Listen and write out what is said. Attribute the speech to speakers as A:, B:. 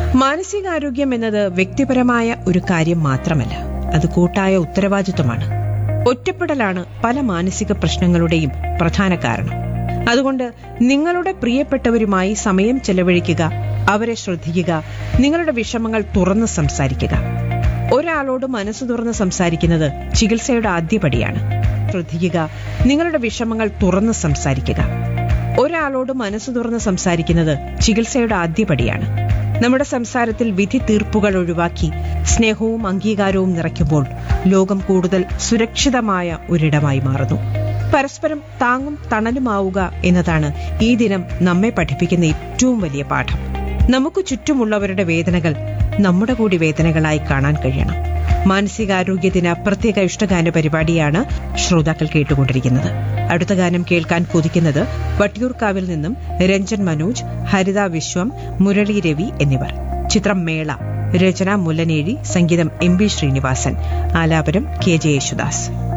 A: മാനസികാരോഗ്യം എന്നത് വ്യക്തിപരമായ ഒരു കാര്യം മാത്രമല്ല അത് കൂട്ടായ ഉത്തരവാദിത്വമാണ് ഒറ്റപ്പെടലാണ് പല മാനസിക പ്രശ്നങ്ങളുടെയും പ്രധാന കാരണം അതുകൊണ്ട് നിങ്ങളുടെ പ്രിയപ്പെട്ടവരുമായി സമയം ചെലവഴിക്കുക അവരെ ശ്രദ്ധിക്കുക നിങ്ങളുടെ വിഷമങ്ങൾ തുറന്ന് സംസാരിക്കുക ഒരാളോട് മനസ്സ് തുറന്ന് സംസാരിക്കുന്നത് ചികിത്സയുടെ ആദ്യപടിയാണ് ശ്രദ്ധിക്കുക നിങ്ങളുടെ വിഷമങ്ങൾ തുറന്ന് സംസാരിക്കുക ഒരാളോട് മനസ്സ് തുറന്ന് സംസാരിക്കുന്നത് ചികിത്സയുടെ ആദ്യപടിയാണ് നമ്മുടെ സംസാരത്തിൽ വിധി തീർപ്പുകൾ ഒഴിവാക്കി സ്നേഹവും അംഗീകാരവും നിറയ്ക്കുമ്പോൾ ലോകം കൂടുതൽ സുരക്ഷിതമായ ഒരിടമായി മാറുന്നു പരസ്പരം താങ്ങും തണലുമാവുക എന്നതാണ് ഈ ദിനം നമ്മെ പഠിപ്പിക്കുന്ന ഏറ്റവും വലിയ പാഠം നമുക്ക് ചുറ്റുമുള്ളവരുടെ വേദനകൾ നമ്മുടെ കൂടി വേദനകളായി കാണാൻ കഴിയണം മാനസികാരോഗ്യത്തിന് പ്രത്യേക ഇഷ്ടഗാന പരിപാടിയാണ് ശ്രോതാക്കൾ കേട്ടുകൊണ്ടിരിക്കുന്നത് അടുത്ത ഗാനം കേൾക്കാൻ കൊതിക്കുന്നത് വട്ടിയൂർക്കാവിൽ നിന്നും രഞ്ജൻ മനോജ് ഹരിത വിശ്വം മുരളി രവി എന്നിവർ ചിത്രം മേള രചന മുല്ലനേഴി സംഗീതം എം ബി ശ്രീനിവാസൻ ആലാപനം കെ ജെ യേശുദാസ്